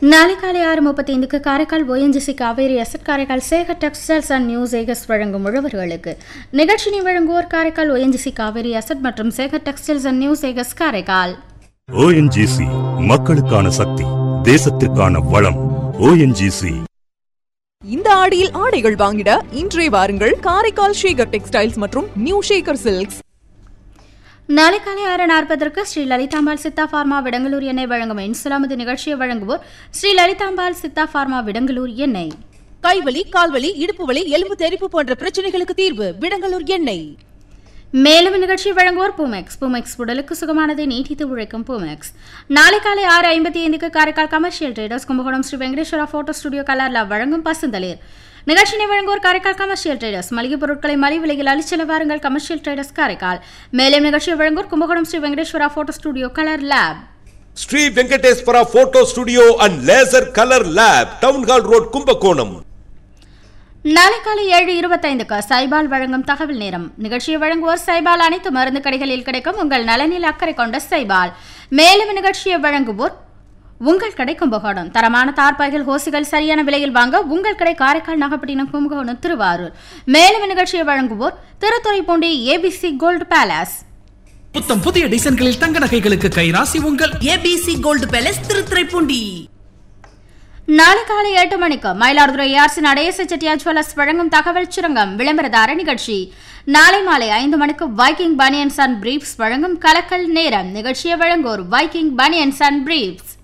நாளை காலை ஆறு முப்பத்தைந்துக்கு Karaikal ONGC Cauvery asset Karaikal Sekar textiles and news ஏகஸ் வழங்கும் உழவர்களுக்கு நிகழ்ச்சினை வழங்குவோர் காரைக்கால் ஓஎன்ஜிசி காவேரி அசட் மற்றும் சேகர் டெக்ஸ்டைல்ஸ் அண்ட் நியூஸ் ஏகஸ் காரைக்கால் ஓஎன்ஜிசி மக்களுக்கான சக்தி தேசத்திற்கான வளம் ஓஎன்ஜிசி இந்த ஆடியில் ஆடைகள் வாங்கிட இன்றே வாருங்கள் காரைக்கால் ஷேகர் டெக்ஸ்டைல்ஸ் மற்றும் நியூ ஷேகர் சில்க்ஸ் நாளை காலை ஆறு நாற்பதற்கு ஸ்ரீ லலிதாம்பாள் சித்தா ஃபார்மா விடங்களூர் எண்ணெய் வழங்கும் இன்சுலாமது நிகழ்ச்சியை வழங்குவோர் ஸ்ரீ லலிதாம்பாள் சித்தா ஃபார்மா விடங்களூர் எண்ணெய் கைவலி கால்வலி இடுப்பு வலி எலும்பு தெறிப்பு போன்ற பிரச்சனைகளுக்கு தீர்வு விடங்கலூர் எண்ணெய் மேலும் நிகழ்ச்சி வழங்குவோர் பூமெக்ஸ் பூமெக்ஸ் உடலுக்கு சுகமானதை நீட்டித்து உழைக்கும் பூமெக்ஸ் நாளை காலை ஆறு ஐம்பத்தி ஐந்துக்கு Karaikal commercial traders Kumbakonam Sri Venkateswara photo studio கலர்ல வழங்கும் பசுந்தளிர் நிகழ்ச்சியை வழங்குவோர் காரைக்கால் கமர்ஷியல் ட்ரேடர்ஸ் மளிகை பொருட்களை மலி விலையில் அளிச்சல வாருங்கள் கமர்ஷியல் ட்ரேடர்ஸ் காரைக்கால் மேலும் நிகழ்ச்சியை வழங்குவோர் Kumbakonam Sri Venkateswara photo studio colour lab Sri Venkateswara photo studio and laser colour lab town hall road Kumbakonam நாளை காலை ஏழு இருபத்தைந்துக்கு சைபால் வழங்கும் தகவல் நேரம் நிகழ்ச்சியை வழங்குவோர் சைபால் அனைத்து மருந்து கடைகளில் கிடைக்கும் உங்கள் நலனில் அக்கறை கொண்ட சைபால் மேலும் நிகழ்ச்சியை வழங்குவோர் உங்கள் கடை கும்பகோணம் தரமான தார்பாய்கள் ஹோசுகள் சரியான விலையில் வாங்க உங்கள் கடை காரைக்கால் நாகப்பட்டினம் கும்பகோணம் திருவாரூர் மேலும் நிகழ்ச்சியை வழங்குவோர் திருத்துறைப்பூண்டி ஏபிசி கோல்டு பேலஸ் புத்தம் புதிய டிசைன்களில் தங்க நகைகளுக்கு கைராசி உங்கள் ஏபிசி கோல்டு பேலஸ் திருத்துறைப்பூண்டி நாளை காலை எட்டு மணிக்கு மயிலாடுதுறை ஏஆர்சி நடேச செட்டியார் ஜுவல்லர்ஸ் வழங்கும் தகவல் சுரங்கம் விளம்பரதார நிகழ்ச்சி நாளை மாலை ஐந்து மணிக்கு வைக்கிங் பனியன்ஸ் அண்ட் பிரீப்ஸ் வழங்கும் கலக்கல் நேரம் நிகழ்ச்சியை வழங்குவோர் வைக்கிங் பனியன்ஸ் அண்ட் பிரீப்ஸ்